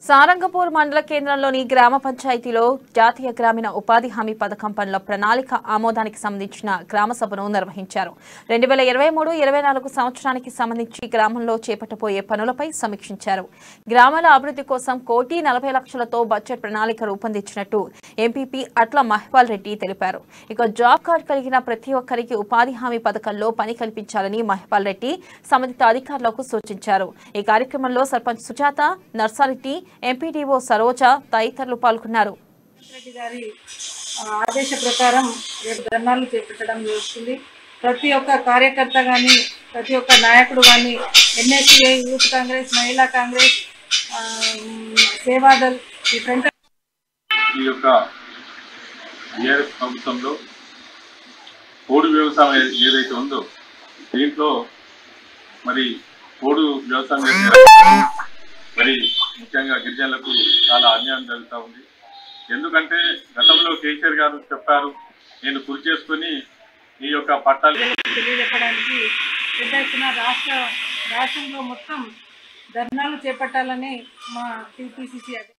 సారంగపూర్ మండల కేంద్రంలోని గ్రామ పంచాయతీలో జాతీయ గ్రామీణ ఉపాధి హామీ పథకం పనుల ప్రణాళిక ఆమోదానికి సంబంధించిన గ్రామ సభను నిర్వహించారు రెండు వేల ఇరవై మూడు ఇరవై నాలుగు సంవత్సరానికి సంబంధించి గ్రామంలో చేపట్టబోయే పనులపై సమీక్షించారు గ్రామాల అభివృద్ధి కోసం కోటి నలభై లక్షలతో బడ్జెట్ ప్రణాళిక రూపొందించినట్టు ఎంపీపీ అట్ల మహిపాల్ రెడ్డి తెలిపారు ఇక జాబ్ కార్డ్ కలిగిన ప్రతి ఒక్కరికి ఉపాధి హామీ పథకంలో పని కల్పించాలని మహిపాల్ రెడ్డి సంబంధిత అధికారులకు సూచించారు ఈ కార్యక్రమంలో సర్పంచ్ సుజాత నర్సారెడ్డి ఎంపీడీఓ సరోజ తదితరులు పాల్గొన్నారు రెడ్డి గారి ఆ, ఆదేశ ప్రకారం రేపు ధర్నాలు చేపట్టడం జరుగుతుంది ప్రతి ఒక్క కార్యకర్త కానీ ప్రతి ఒక్క నాయకుడు కానీ ఎన్ఎస్సీఐ యూత్ కాంగ్రెస్ మహిళా కాంగ్రెస్ ఆ, మ్, సేవాదల్ ఈ ఫ్రంట్ ఈ యొక్క బీఆర్ఎస్ ప్రభుత్వంలో పోడు వ్యవసాయం ఏ- ఏదైతే ఉందో దీంట్లో మరి పోడు వ్యవసాయం చేసే రైతులకు, మరి ముఖ్యంగా గిరిజనులకు చాలా అన్యాయం జరుగుతూ ఉంది ఎందుకంటే గతంలో కేసీఆర్ గారు చెప్పారు నేను కృషి చేసుకుని ఈ యొక్క పట్టాలు తెలియజెప్పడానికి పెద్ద ఎత్తున రాష్ట్ర రాష్ట్రంలో మొత్తం ధర్నాలు చేపట్టాలని మా టీపీసీసీ